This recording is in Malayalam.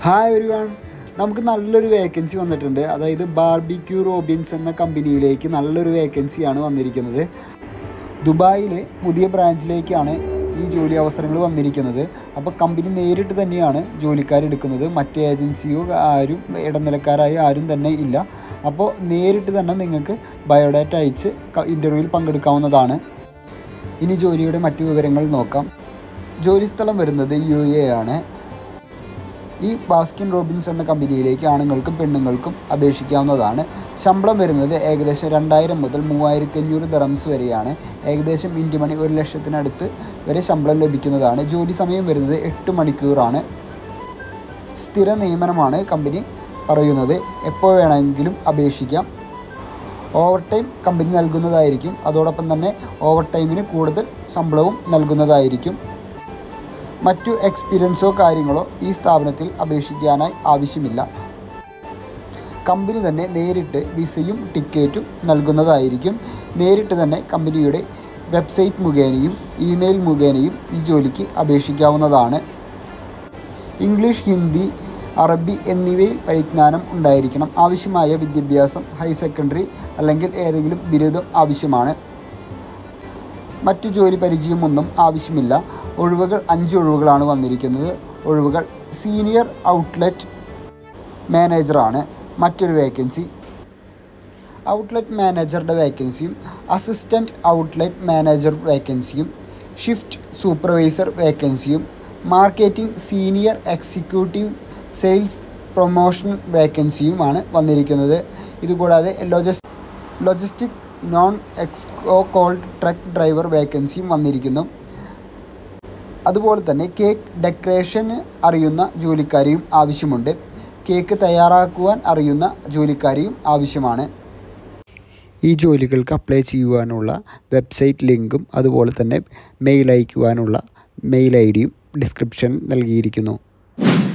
ഹായ് എവരി വൺ നമുക്ക് നല്ലൊരു വേക്കൻസി വന്നിട്ടുണ്ട് അതായത് ബാർബിക്യൂ റോബിൻസ് എന്ന കമ്പനിയിലേക്ക് നല്ലൊരു വേക്കൻസിയാണ് വന്നിരിക്കുന്നത് ദുബായിലെ പുതിയ ബ്രാഞ്ചിലേക്കാണ് ഈ ജോലി അവസരങ്ങൾ വന്നിരിക്കുന്നത് അപ്പോൾ കമ്പനി നേരിട്ട് തന്നെയാണ് ജോലിക്കാരെടുക്കുന്നത് മറ്റ് ഏജൻസിയോ ആരും ഇടനിലക്കാരായി ആരും തന്നെ ഇല്ല അപ്പോൾ നേരിട്ട് തന്നെ നിങ്ങൾക്ക് ബയോഡാറ്റ അയച്ച് ഇൻ്റർവ്യൂവിൽ പങ്കെടുക്കാവുന്നതാണ് ഇനി ജോലിയുടെ മറ്റു വിവരങ്ങൾ നോക്കാം ജോലിസ്ഥലം വരുന്നത് യു എ ആണ് ഈ ബാസ്കിൻ റോബിൻസ് എന്ന കമ്പനിയിലേക്ക് ആണുങ്ങൾക്കും പെണ്ണുങ്ങൾക്കും അപേക്ഷിക്കാവുന്നതാണ് ശമ്പളം വരുന്നത് ഏകദേശം രണ്ടായിരം മുതൽ മൂവായിരത്തി അഞ്ഞൂറ് ദറംസ് വരെയാണ് ഏകദേശം ഇന്ത്യ മണി ഒരു ലക്ഷത്തിനടുത്ത് വരെ ശമ്പളം ലഭിക്കുന്നതാണ് ജോലി സമയം വരുന്നത് എട്ട് മണിക്കൂറാണ് സ്ഥിര നിയമനമാണ് കമ്പനി പറയുന്നത് എപ്പോൾ വേണമെങ്കിലും അപേക്ഷിക്കാം ഓവർ ടൈം കമ്പനി നൽകുന്നതായിരിക്കും അതോടൊപ്പം തന്നെ ഓവർ ടൈമിന് കൂടുതൽ ശമ്പളവും നൽകുന്നതായിരിക്കും മറ്റു എക്സ്പീരിയൻസോ കാര്യങ്ങളോ ഈ സ്ഥാപനത്തിൽ അപേക്ഷിക്കാനായി ആവശ്യമില്ല കമ്പനി തന്നെ നേരിട്ട് വിസയും ടിക്കറ്റും നൽകുന്നതായിരിക്കും നേരിട്ട് തന്നെ കമ്പനിയുടെ വെബ്സൈറ്റ് മുഖേനയും ഇമെയിൽ മുഖേനയും ഈ ജോലിക്ക് അപേക്ഷിക്കാവുന്നതാണ് ഇംഗ്ലീഷ് ഹിന്ദി അറബി എന്നിവയിൽ പരിജ്ഞാനം ഉണ്ടായിരിക്കണം ആവശ്യമായ വിദ്യാഭ്യാസം ഹയർ സെക്കൻഡറി അല്ലെങ്കിൽ ഏതെങ്കിലും ബിരുദം ആവശ്യമാണ് മറ്റു ജോലി പരിചയമൊന്നും ആവശ്യമില്ല ഒഴിവുകൾ അഞ്ച് ഒഴിവുകളാണ് വന്നിരിക്കുന്നത് ഒഴിവുകൾ സീനിയർ ഔട്ട്ലെറ്റ് മാനേജറാണ് മറ്റൊരു വേക്കൻസി ഔട്ട്ലെറ്റ് മാനേജറുടെ വേക്കൻസിയും അസിസ്റ്റൻറ്റ് ഔട്ട്ലെറ്റ് മാനേജർ വേക്കൻസിയും ഷിഫ്റ്റ് സൂപ്പർവൈസർ വേക്കൻസിയും marketing senior executive sales promotion വേക്കൻസിയുമാണ് വന്നിരിക്കുന്നത് ഇതുകൂടാതെ ലോജസ് ലോജിസ്റ്റിക് നോൺ എക്സ്കോ കോൾഡ് ട്രക്ക് ഡ്രൈവർ വേക്കൻസിയും വന്നിരിക്കുന്നു അതുപോലെ തന്നെ കേക്ക് ഡെക്കറേഷൻ അറിയുന്ന ജോലിക്കാരെയും ആവശ്യമുണ്ട് കേക്ക് തയ്യാറാക്കുവാൻ അറിയുന്ന ജോലിക്കാരെയും ആവശ്യമാണ് ഈ ജോലികൾക്ക് അപ്ലൈ ചെയ്യുവാനുള്ള വെബ്സൈറ്റ് ലിങ്കും അതുപോലെ തന്നെ മെയിൽ അയക്കുവാനുള്ള മെയിൽ ഐ ഡിയും ഡിസ്ക്രിപ്ഷൻ നൽകിയിരിക്കുന്നു